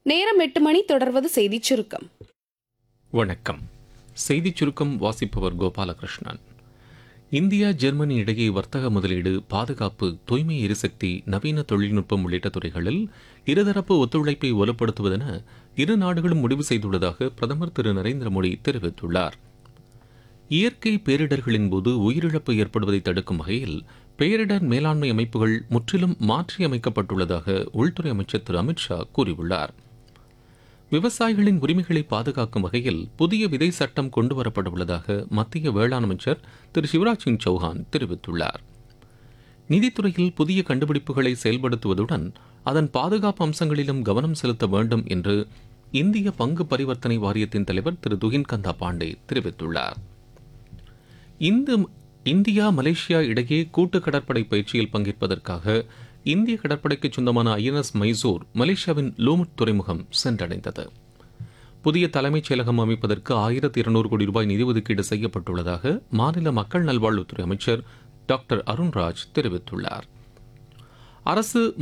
நேரம் எட்டு மணி தொடர்வது செய்திச் சுருக்கம் வணக்கம் செய்திச் சுருக்கம் வாசிப்பவர் கோபாலகிருஷ்ணன் இந்தியா ஜெர்மனி இடையே வர்த்தக முதலீடு பாதுகாப்பு தூய்மை எரிசக்தி நவீன தொழில்நுட்பம் உள்ளிட்ட துறைகளில் இருதரப்பு ஒத்துழைப்பை வலுப்படுத்துவதென இரு நாடுகளும் முடிவு செய்துள்ளதாக பிரதமர் திரு நரேந்திர மோடி தெரிவித்துள்ளார் இயற்கை பேரிடர்களின் போது உயிரிழப்பு ஏற்படுவதை தடுக்கும் வகையில் பேரிடர் மேலாண்மை அமைப்புகள் முற்றிலும் மாற்றியமைக்கப்பட்டுள்ளதாக உள்துறை அமைச்சர் திரு அமித்ஷா கூறியுள்ளார் விவசாயிகளின் உரிமைகளை பாதுகாக்கும் வகையில் புதிய விதை சட்டம் கொண்டுவரப்பட உள்ளதாக மத்திய வேளாண் அமைச்சர் திரு சிவராஜ் சிங் சௌஹான் தெரிவித்துள்ளார் நிதித்துறையில் புதிய கண்டுபிடிப்புகளை செயல்படுத்துவதுடன் அதன் பாதுகாப்பு அம்சங்களிலும் கவனம் செலுத்த வேண்டும் என்று இந்திய பங்கு பரிவர்த்தனை வாரியத்தின் தலைவர் திரு துகின் கந்தா பாண்டே தெரிவித்துள்ளார் இந்த இந்தியா மலேசியா இடையே கூட்டு கடற்படை பயிற்சியில் பங்கேற்பதற்காக இந்திய கடற்படைக்கு சொந்தமான ஐஎன்எஸ் மைசூர் மலேசியாவின் லூமுட் துறைமுகம் சென்றடைந்தது புதிய தலைமைச் செயலகம் அமைப்பதற்கு ஆயிரத்தி இருநூறு கோடி ரூபாய் நிதி ஒதுக்கீடு செய்யப்பட்டுள்ளதாக மாநில மக்கள் நல்வாழ்வுத்துறை அமைச்சர் டாக்டர் அருண்ராஜ் தெரிவித்துள்ளார் அரசு